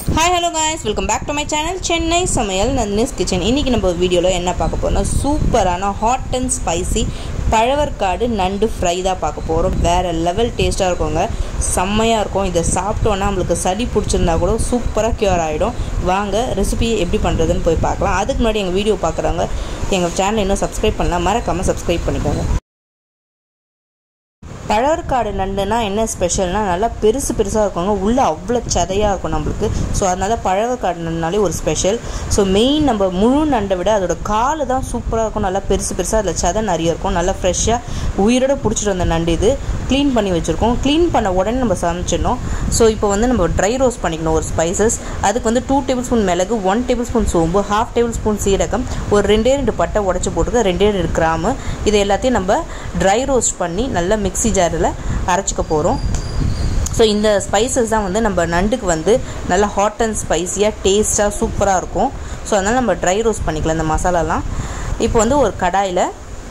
hi hello guys welcome back to my channel Chennai சமையல் Nandhini's kitchen இன்றைக்கி நம்ம வீடியோவில் என்ன பார்க்க போகிறோம்னா சூப்பரான ஹாட் அண்ட் ஸ்பைசி பழவர்காடு நண்டு ஃப்ரை தான் பார்க்க போகிறோம் வேறு லெவல் டேஸ்ட்டாக இருக்குங்க செம்மையாக இருக்கும் இதை சாப்பிட்டோன்னா நம்மளுக்கு சளி பிடிச்சிருந்தா கூட சூப்பராக க்யூர் ஆகிடும் வாங்க ரெசிபி எப்படி பண்ணுறதுன்னு போய் பார்க்கலாம் அதுக்கு முன்னாடி எங்கள் வீடியோ பார்க்குறவங்க எங்கள் சேனலை இன்னும் சப்ஸ்கிரைப் பண்ணலாம் மறக்காமல் சப்ஸ்கிரைப் பண்ணிக்கோங்க பழவர்காடு நண்டுனா என்ன ஸ்பெஷல்னா நல்லா பெருசு பெருசாக இருக்குங்க உள்ளே அவ்வளோ சதையாக இருக்கும் நம்மளுக்கு ஸோ அதனால் பழவர்காடு நண்டுனாலே ஒரு ஸ்பெஷல் ஸோ மெயின் நம்ம முழு நண்டை விட அதோட கால் தான் சூப்பராக இருக்கும் நல்லா பெருசு பெருசாக அதில் சதை நிறைய இருக்கும் நல்லா ஃப்ரெஷ்ஷாக உயிரோட பிடிச்சிட்டு வந்த நண்டு இது க்ளீன் பண்ணி வச்சுருக்கோம் க்ளீன் பண்ண உடனே நம்ம சமைச்சிடணும் ஸோ இப்போ வந்து நம்ம ட்ரை ரோஸ்ட் பண்ணிக்கணும் ஒரு ஸ்பைசஸ் அதுக்கு வந்து டூ டேபிள் ஸ்பூன் மிளகு ஒன் டேபிள் ஸ்பூன் சோம்பு ஹாஃப் டேபிள் ஸ்பூன் சீரகம் ஒரு ரெண்டே ரெண்டு பட்டை உடச்சி போட்டுக்க ரெண்டே ரெண்டு கிராமு இது எல்லாத்தையும் நம்ம ட்ரை ரோஸ்ட் பண்ணி நல்லா மிக்ஸி ஜாரில் அரைச்சிக்க போகிறோம் ஸோ இந்த ஸ்பைசஸ் தான் வந்து நம்ம நண்டுக்கு வந்து நல்லா ஹாட் அண்ட் ஸ்பைஸியாக டேஸ்ட்டாக சூப்பராக இருக்கும் ஸோ அதனால் நம்ம ட்ரை ரோஸ்ட் பண்ணிக்கலாம் இந்த மசாலாலாம் இப்போ வந்து ஒரு கடாயில்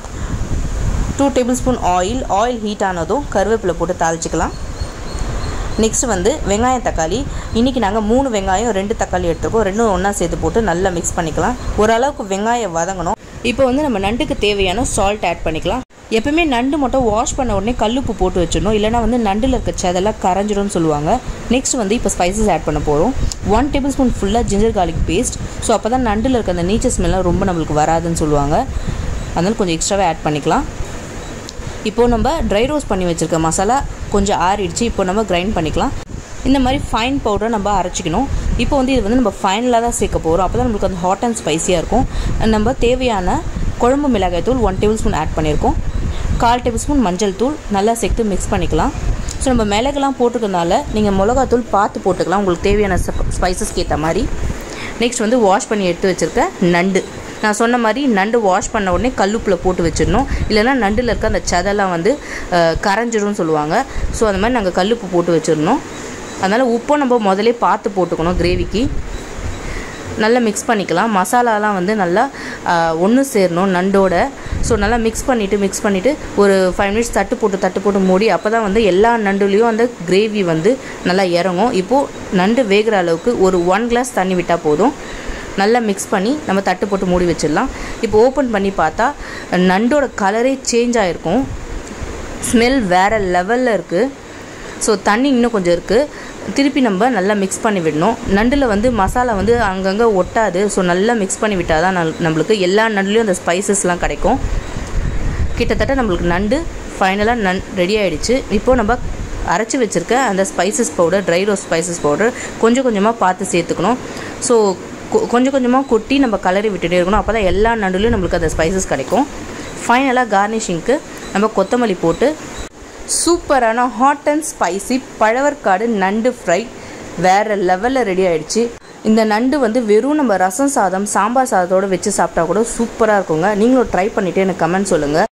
two tablespoon oil oil heat ஆனதும் கருவேப்பிலை போட்டு தாளிச்சிக்கலாம் நெக்ஸ்ட் வந்து வெங்காயம் தக்காளி இன்றைக்கி நாங்கள் மூணு வெங்காயம் ரெண்டு தக்காளி எடுத்துருக்கோம் ரெண்டும் ஒன்றா சேர்த்து போட்டு நல்லா மிக்ஸ் பண்ணிக்கலாம் ஓரளவுக்கு வெங்காயம் வதங்கணும் இப்போ வந்து நம்ம நண்டுக்கு தேவையான சால்ட் ஆட் பண்ணிக்கலாம் எப்பவுமே நண்டு மட்டும் வாஷ் பண்ண உடனே கல்லுப்பு போட்டு வச்சிடணும் இல்லைனா வந்து நண்டில் இருக்க செதெல்லாம் கரைஞ்சிடும்னு சொல்லுவாங்க நெக்ஸ்ட் வந்து இப்போ ஸ்பைசஸ் ஆட் பண்ண போகிறோம் ஒன் டேபிள் ஸ்பூன் ஃபுல்லாக ஜிஞ்சர் கார்லிக் பேஸ்ட் ஸோ அப்போ தான் நண்டில் இருக்க அந்த நீச்சர் ஸ்மெல்லாம் ரொம்ப நம்மளுக்கு வராதுன்னு சொல்லுவாங்க அதனால் கொஞ்சம் எக்ஸ்ட்ராவே ஆட் பண்ணிக்கலாம் இப்போது நம்ம ட்ரை ரோஸ்ட் பண்ணி வச்சுருக்க மசாலா கொஞ்சம் ஆறிடுச்சு இப்போ நம்ம கிரைண்ட் பண்ணிக்கலாம் இந்த மாதிரி ஃபைன் பவுடரை நம்ம அரைச்சிக்கணும் இப்போ வந்து இது வந்து நம்ம ஃபைனலாக தான் சேர்க்க போகிறோம் அப்போ தான் நம்மளுக்கு அந்த ஹாட் அண்ட் ஸ்பைஸியாக இருக்கும் நம்ம தேவையான குழம்பு மிளகாய் தூள் ஒன் டேபிள் ஸ்பூன் ஆட் பண்ணியிருக்கோம் கால் டேபிள் ஸ்பூன் மஞ்சள் தூள் நல்லா சேர்த்து மிக்ஸ் பண்ணிக்கலாம் ஸோ நம்ம மிளகுலாம் போட்டுக்கிறதுனால நீங்கள் மிளகாத்தூள் பார்த்து போட்டுக்கலாம் உங்களுக்கு தேவையான ஸ்பைசஸ்க்கு ஏற்ற மாதிரி நெக்ஸ்ட் வந்து வாஷ் பண்ணி எடுத்து வச்சுருக்க நண்டு நான் சொன்ன மாதிரி நண்டு வாஷ் பண்ண உடனே கல்லுப்பில் போட்டு வச்சிடணும் இல்லைனா நண்டில் இருக்க அந்த சதெல்லாம் வந்து கரைஞ்சிரும்னு சொல்லுவாங்க ஸோ அந்த மாதிரி நாங்கள் கல்லுப்பு போட்டு வச்சிடணும் அதனால் உப்பும் நம்ம முதலே பார்த்து போட்டுக்கணும் கிரேவிக்கு நல்லா மிக்ஸ் பண்ணிக்கலாம் மசாலாலாம் வந்து நல்லா ஒன்று சேரணும் நண்டோட ஸோ நல்லா மிக்ஸ் பண்ணிவிட்டு மிக்ஸ் பண்ணிவிட்டு ஒரு ஃபைவ் மினிட்ஸ் தட்டு போட்டு தட்டு போட்டு மூடி அப்போ தான் வந்து எல்லா நண்டுலேயும் அந்த கிரேவி வந்து நல்லா இறங்கும் இப்போது நண்டு வேகிற அளவுக்கு ஒரு ஒன் கிளாஸ் தண்ணி விட்டால் போதும் நல்லா மிக்ஸ் பண்ணி நம்ம தட்டு போட்டு மூடி வச்சிடலாம் இப்போ ஓப்பன் பண்ணி பார்த்தா நண்டோட கலரே சேஞ்ச் ஆகிருக்கும் ஸ்மெல் வேறு லெவலில் இருக்குது ஸோ தண்ணி இன்னும் கொஞ்சம் இருக்குது திருப்பி நம்ம நல்லா மிக்ஸ் பண்ணி விடணும் நண்டில் வந்து மசாலா வந்து அங்கங்கே ஒட்டாது ஸோ நல்லா மிக்ஸ் பண்ணி விட்டால் தான் நம்மளுக்கு எல்லா நண்டுலேயும் அந்த ஸ்பைசஸ்லாம் கிடைக்கும் கிட்டத்தட்ட நம்மளுக்கு நண்டு ஃபைனலாக நன் ரெடி ஆகிடுச்சு இப்போது நம்ம அரைச்சி வச்சுருக்க அந்த spices powder dry roast spices powder கொஞ்சம் கொஞ்சமாக பார்த்து சேர்த்துக்கணும் ஸோ கொஞ்சம் கொஞ்சமாக கொட்டி நம்ம கலரி விட்டுட்டே இருக்கணும் அப்போ தான் எல்லா நண்டுலேயும் நம்மளுக்கு அந்த ஸ்பைசஸ் கிடைக்கும் ஃபைனலாக கார்னிஷிங்க்கு நம்ம கொத்தமல்லி போட்டு சூப்பரான ஹாட் அண்ட் ஸ்பைசி பழவர்காடு நண்டு ஃப்ரை வேறு லெவலில் ரெடி ஆகிடுச்சு இந்த நண்டு வந்து வெறும் நம்ம ரசம் சாதம் சாம்பார் சாதத்தோடு வச்சு சாப்பிட்டா கூட சூப்பராக இருக்குங்க நீங்களும் ட்ரை பண்ணிவிட்டு எனக்கு கமெண்ட் சொல்லுங்கள்